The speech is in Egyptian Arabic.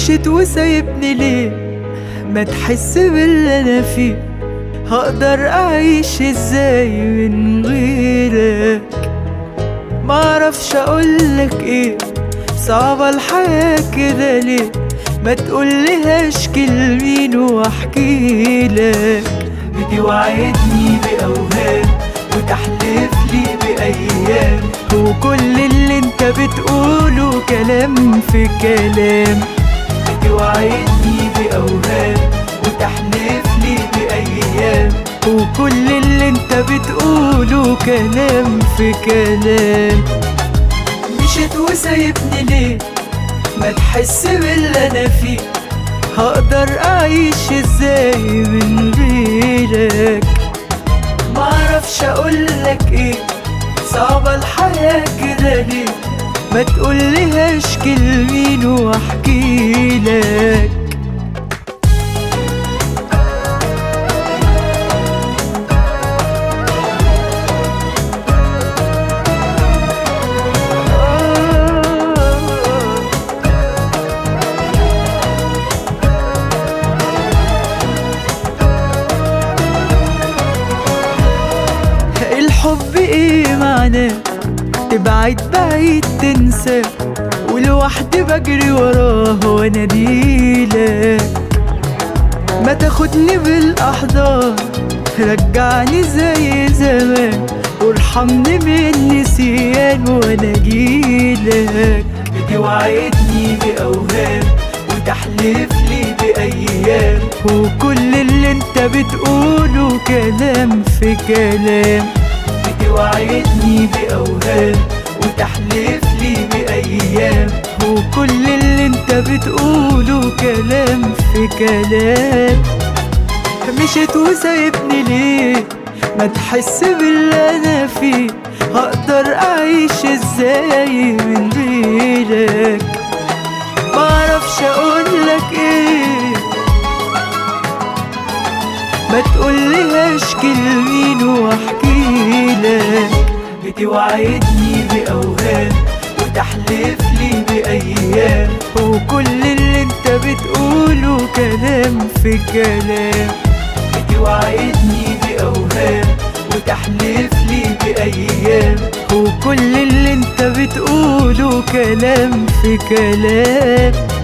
مشيت وسايبني ليه ما تحس باللي انا فيه هقدر اعيش ازاي من غيرك معرفش اقولك ايه صعبة الحياة كده ليه ما تقوليهاش كلمين واحكيلك بتوعدني بأوهام وتحلف لي بأيام وكل اللي انت بتقوله كلام في كلام بتوعدني بأوهام وتحلف لي بأيام وكل اللي انت بتقوله كلام في كلام مشيت وسايبني ليه ما تحس باللي انا فيه هقدر اعيش ازاي من غيرك معرفش اقولك ايه صعبة الحياة كده ليه ما تقوليهاش كلمين واحكيلك الحب ايه معناه تبعد بعيد تنسى ولوحدي بجري وراه واناديلك ما تاخدني بالاحضان رجعني زي زمان وارحمني من النسيان وانا جيلك بتوعدني باوهام وتحلف لي بايام وكل اللي انت بتقوله كلام في كلام بتوعدني بأوهام وتحلف لي بأيام وكل اللي انت بتقوله كلام في كلام مشيت وسايبني ليه ما تحس باللي انا فيه هقدر اعيش ازاي من غيرك معرفش اقولك ايه ما تقوليهاش كلمين واحكيلك بتوعدني بأوهام وتحلف لي بأيام وكل اللي انت بتقوله كلام في كلام بتوعدني بأوهام وتحلف لي بأيام وكل اللي انت بتقوله كلام في كلام